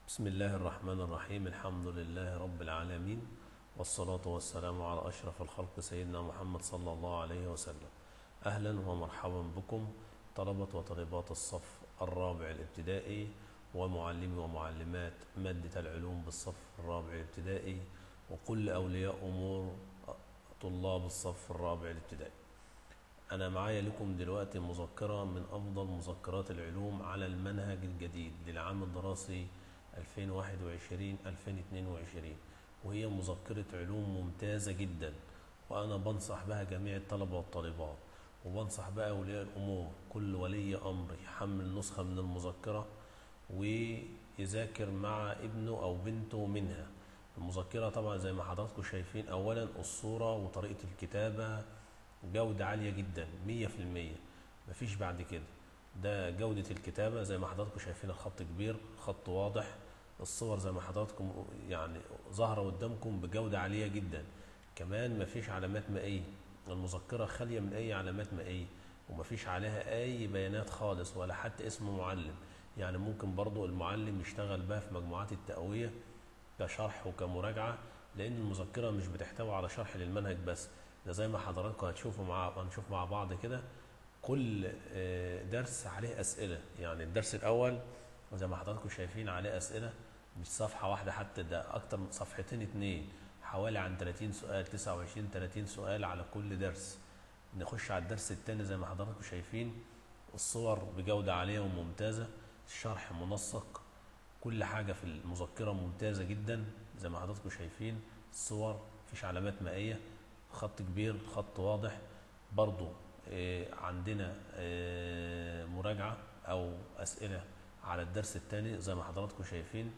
بسم الله الرحمن الرحيم الحمد لله رب العالمين والصلاة والسلام على أشرف الخلق سيدنا محمد صلى الله عليه وسلم أهلا ومرحبا بكم طلبة وطالبات الصف الرابع الابتدائي ومعلمي ومعلمات مادة العلوم بالصف الرابع الابتدائي وكل أولياء أمور طلاب الصف الرابع الابتدائي أنا معايا لكم دلوقتي مذكرة من أفضل مذكرات العلوم على المنهج الجديد للعام الدراسي 2021-2022 وهي مذكرة علوم ممتازة جدا وأنا بنصح بها جميع الطلبة والطالبات وبنصح بقى أولياء الأمور كل ولي أمر يحمل نسخة من المذكرة ويذاكر مع ابنه أو بنته منها المذكرة طبعا زي ما حضراتكم شايفين أولا الصورة وطريقة الكتابة جودة عالية جدا مية في المية مفيش بعد كده ده جودة الكتابة زي ما حضراتكم شايفين الخط كبير خط واضح الصور زي ما حضراتكم يعني ظاهرة قدامكم بجودة عالية جدا كمان مفيش علامات مائية المذكرة خالية من أي علامات مائية ومفيش عليها أي بيانات خالص ولا حتى اسم معلم يعني ممكن برضو المعلم يشتغل بها في مجموعات التقوية كشرح وكمراجعة لأن المذكرة مش بتحتوي على شرح للمنهج بس ده زي ما حضراتكم هتشوفوا مع هنشوف مع بعض كده كل درس عليه أسئلة يعني الدرس الأول زي ما حضراتكم شايفين عليه أسئلة مش صفحة واحدة حتى ده أكتر من صفحتين اتنين حوالي عن 30 سؤال 29 30 سؤال على كل درس نخش على الدرس الثاني زي ما حضراتكم شايفين الصور بجودة عالية وممتازة الشرح منسق كل حاجة في المذكرة ممتازة جدا زي ما حضراتكم شايفين الصور مفيش علامات مائية خط كبير خط واضح برضو عندنا مراجعة أو أسئلة على الدرس الثاني زي ما حضراتكم شايفين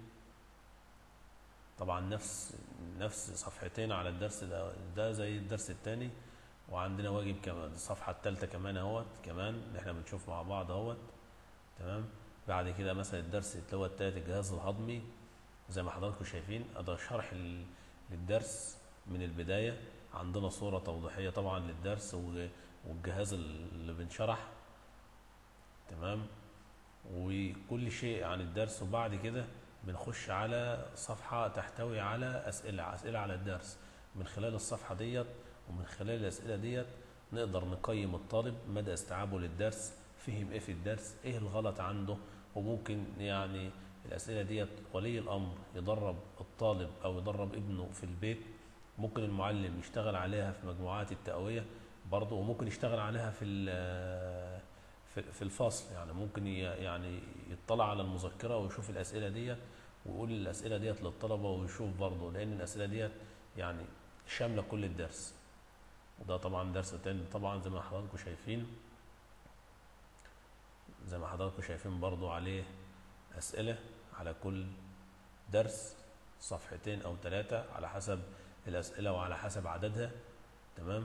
طبعا نفس نفس صفحتين على الدرس ده, ده زي الدرس الثاني وعندنا واجب كمان الصفحة الثالثة كمان اهوت كمان اللي احنا بنشوف مع بعض اهوت تمام بعد كده مثلا الدرس اللي هو الثالث الجهاز الهضمي زي ما حضراتكم شايفين ده شرح للدرس من البداية عندنا صورة توضيحية طبعا للدرس والجهاز اللي بنشرح تمام وكل شيء عن الدرس وبعد كده بنخش على صفحة تحتوي على أسئلة أسئلة على الدرس من خلال الصفحة ديت ومن خلال الأسئلة ديت نقدر نقيم الطالب مدى استيعابه للدرس فهم ايه في الدرس ايه الغلط عنده وممكن يعني الأسئلة ديت ولي الأمر يدرب الطالب أو يدرب ابنه في البيت ممكن المعلم يشتغل عليها في مجموعات التقوية برضه وممكن يشتغل عليها في في الفصل يعني ممكن يعني يطلع على المذكرة ويشوف الأسئلة ديت ويقول الأسئلة ديت للطلبة ويشوف برضه لأن الأسئلة ديت يعني شاملة كل الدرس وده طبعا درس تاني طبعا زي ما حضراتكم شايفين زي ما حضراتكم شايفين برضه عليه أسئلة على كل درس صفحتين أو ثلاثة على حسب الأسئلة وعلى حسب عددها تمام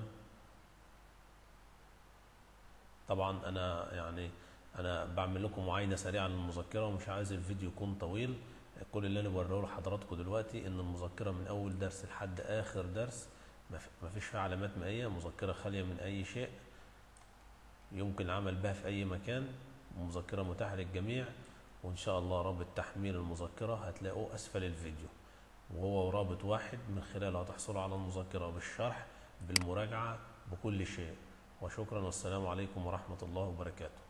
طبعا انا يعني انا بعمل لكم معاينه سريعه للمذكره ومش عايز الفيديو يكون طويل كل اللي انا بوريه لحضراتكم دلوقتي ان المذكره من اول درس لحد اخر درس ما فيش فيها علامات مائيه مذكره خاليه من اي شيء يمكن العمل بها في اي مكان مذكره متاحه للجميع وان شاء الله رابط تحميل المذكره هتلاقوه اسفل الفيديو وهو رابط واحد من خلاله هتحصلوا على المذكره بالشرح بالمراجعه بكل شيء وشكرا والسلام عليكم ورحمة الله وبركاته